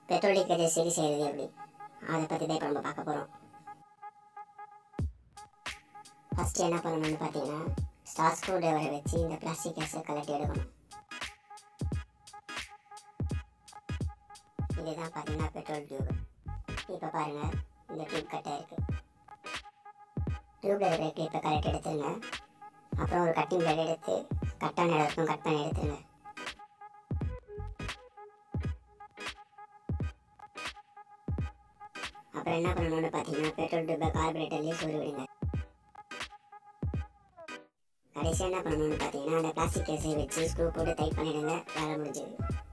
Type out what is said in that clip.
petrol லீக்கேஜை சரி செய்கிறது எப்படி அதை பற்றி தான் இப்போ நம்ம பார்க்க போகிறோம் ஃபஸ்ட்டு என்ன பண்ணணும்னு பார்த்தீங்கன்னா ஸ்டார் ஸ்க்ரூ டிரைவரை வச்சு இந்த பிளாஸ்டிக் கேஸை கலட்டி எடுக்கணும் இதுதான் பார்த்தீங்கன்னா பெட்ரோல் டியூப் இப்போ பாருங்கள் இந்த டியூப் கட்டாக இருக்குது டியூப்ல இருக்கிற கிளிப்பை கலட்டி எடுத்துருங்க அப்புறம் ஒரு கட்டிங் பிளேட் எடுத்து கட்டான இடத்துக்கும் கட் பண்ணி எடுத்துருங்க அப்புறம் என்ன பண்ணணும்னு பார்த்தீங்கன்னா பெட்ரோல் டியூப்பை கார்பரேட்டர்லேயே சொரு விடுங்க கடைசியாக என்ன பண்ணணும்னு பார்த்தீங்கன்னா அந்த பிளாஸ்டிக் கேஸை வச்சு ஸ்க்ரூ போட்டு டைட் பண்ணிடுங்க வேலை முடிஞ்சது